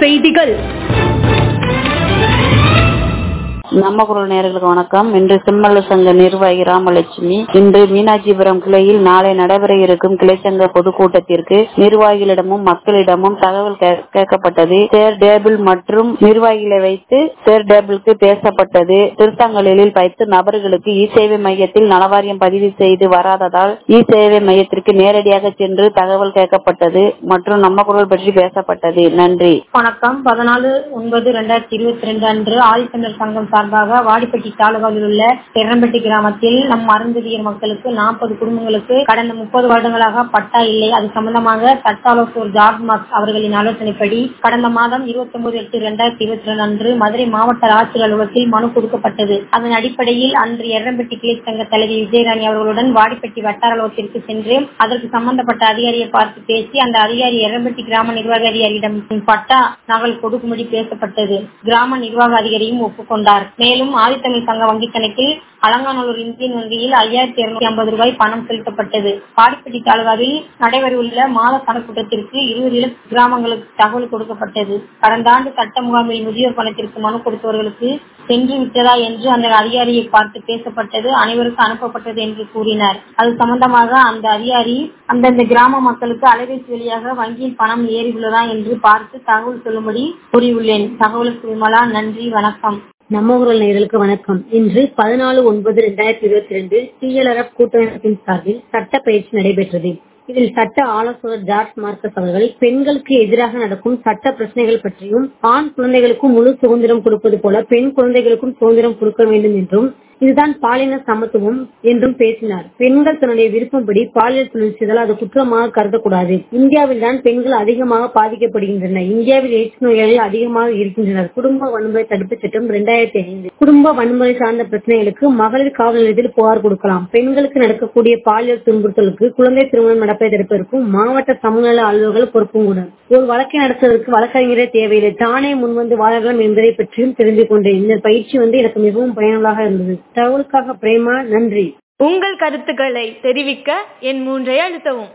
செய்திகள் நம்ம குரல் நேயர்களுக்கு வணக்கம் இன்று செம்மல்ல சங்க நிர்வாகி ராமலட்சுமி இன்று மீனாட்சிபுரம் கிளையில் நாளை நடைபெற இருக்கும் கிளைச்சங்க பொதுக்கூட்டத்திற்கு நிர்வாகிகளிடமும் மக்களிடமும் தகவல் கே- கேட்கப்பட்டது சேர் டேபிள் மற்றும் நிர்வாகிகளை வைத்து சேர் டேபிளுக்கு பேசப்பட்டது திருத்தங்களில் வைத்து நபர்களுக்கு இ சேவை மையத்தில் நலவாரியம் பதிவு செய்து வராததால் இ சேவை மையத்திற்கு நேரடியாக சென்று தகவல் கேட்கப்பட்டது மற்றும் நம்ம குரல் பற்றி பேசப்பட்டது நன்றி வணக்கம் பதினாலு ஒன்பது ரெண்டாயிரத்தி இருபத்தி ரெண்டு அன்று ஆதித்தமிழர் சங்கம் சார்பாக வாடிப்பட்டி தாலுகாவில் உள்ள எர்ரம்பட்டி கிராமத்தில் நம் அருந்ததியர் மக்களுக்கு நாற்பது குடும்பங்களுக்கு கடந்த முப்பது வருடங்களாக பட்டா இல்லை அது சம்பந்தமாக சட்ட ஆலோசகர் ஜார்ஜ் மார்க் அவர்களின் ஆலோசனைப்படி கடந்த மாதம் இருபத்தி ஒன்பது எட்டு இரண்டாயிரத்தி இருபத்தி ரெண்டு அன்று மதுரை மாவட்ட ஆட்சியர் அலுவலகத்தில் மனு கொடுக்கப்பட்டது அதன் அடிப்படையில் அன்று எர்ரம்பட்டி கிளை சங்க தலைவி விஜயராணி அவர்களுடன் வாடிப்பட்டி வட்டார அலுவலகத்திற்கு சென்று அதற்கு சம்பந்தப்பட்ட அதிகாரியை பார்த்து பேசி அந்த அதிகாரி எரம்பட்டி கிராம நிர்வாக அதிகாரியிடம் பட்டா நகல் கொடுக்கும்படி பேசப்பட்டது கிராம நிர்வாக அதிகாரியும் ஒப்புக்கொண்டார் மேலும் ஆதித்தமிழ் சங்க வங்கிக் கணக்கில் அலங்காநல்லூர் இந்தியன் வங்கியில் ஐயாயிரத்தி இருநூத்தி ஐம்பது ரூபாய் பணம் செலுத்தப்பட்டது பாடிப்பட்டி தாலுகாவில் நடைபெறவுள்ள மாத கணக்கூட்டத்திற்கு இருபது இலக்கு கிராமங்களுக்கு தகவல் கொடுக்கப்பட்டது கடந்த ஆண்டு சட்ட முகாமில் முதியோர் பணத்திற்கு மனு கொடுத்தவர்களுக்கு சென்று விட்டதா என்று அந்த அதிகாரியை பார்த்து பேசப்பட்டது அனைவருக்கும் அனுப்பப்பட்டது என்று கூறினார் அது சம்பந்தமாக அந்த அதிகாரி அந்தந்த கிராம மக்களுக்கு அலைபேசி வழியாக வங்கியில் பணம் ஏறியுள்ளதா என்று பார்த்து தகவல் சொல்லும்படி கூறியுள்ளேன் தகவலுக்கு விமலா நன்றி வணக்கம் நம்ம ஊரல் நேயர்களுக்கு வணக்கம் இன்று பதினாலு ஒன்பது இரண்டாயிரத்தி இருபத்தி ரெண்டு டிஎல்ஆர்எஃப் கூட்டமைப்பின் சார்பில் சட்ட பயிற்சி நடைபெற்றது இதில் சட்ட ஆலோசகர் ஜார்ஜ் மார்க்கஸ் அவர்கள் பெண்களுக்கு எதிராக நடக்கும் சட்ட பிரச்சனைகள் பற்றியும் ஆண் குழந்தைகளுக்கும் முழு சுதந்திரம் கொடுப்பது போல பெண் குழந்தைகளுக்கும் சுதந்திரம் கொடுக்க வேண்டும் என்றும் இதுதான் பாலின சமத்துவம் என்றும் பேசினார் பெண்கள் தன்னுடைய விருப்பப்படி பாலியல் தொழில் செய்தால் அது குற்றமாக கருதக்கூடாது இந்தியாவில் தான் பெண்கள் அதிகமாக பாதிக்கப்படுகின்றனர் இந்தியாவில் எய்ட்ஸ் நோயாளிகள் அதிகமாக இருக்கின்றனர் குடும்ப வன்முறை தடுப்பு சட்டம் இரண்டாயிரத்தி ஐந்து குடும்ப வன்முறை சார்ந்த பிரச்சனைகளுக்கு மகளிர் காவல் நிலையத்தில் புகார் கொடுக்கலாம் பெண்களுக்கு நடக்கக்கூடிய பாலியல் துன்புறுத்தலுக்கு குழந்தை திருமணம் நடப்பதை தடுப்பதற்கும் மாவட்ட சமநல அலுவலர்கள் பொறுப்பும் கூட ஒரு வழக்கை நடத்துவதற்கு வழக்கறிஞரே தேவையில்லை தானே முன்வந்து வாழலாம் என்பதை பற்றியும் தெரிந்து கொண்டேன் இந்த பயிற்சி வந்து எனக்கு மிகவும் பயனுள்ளதாக இருந்தது தகவலுக்காக பிரேமா நன்றி உங்கள் கருத்துக்களை தெரிவிக்க என் மூன்றை அழுத்தவும்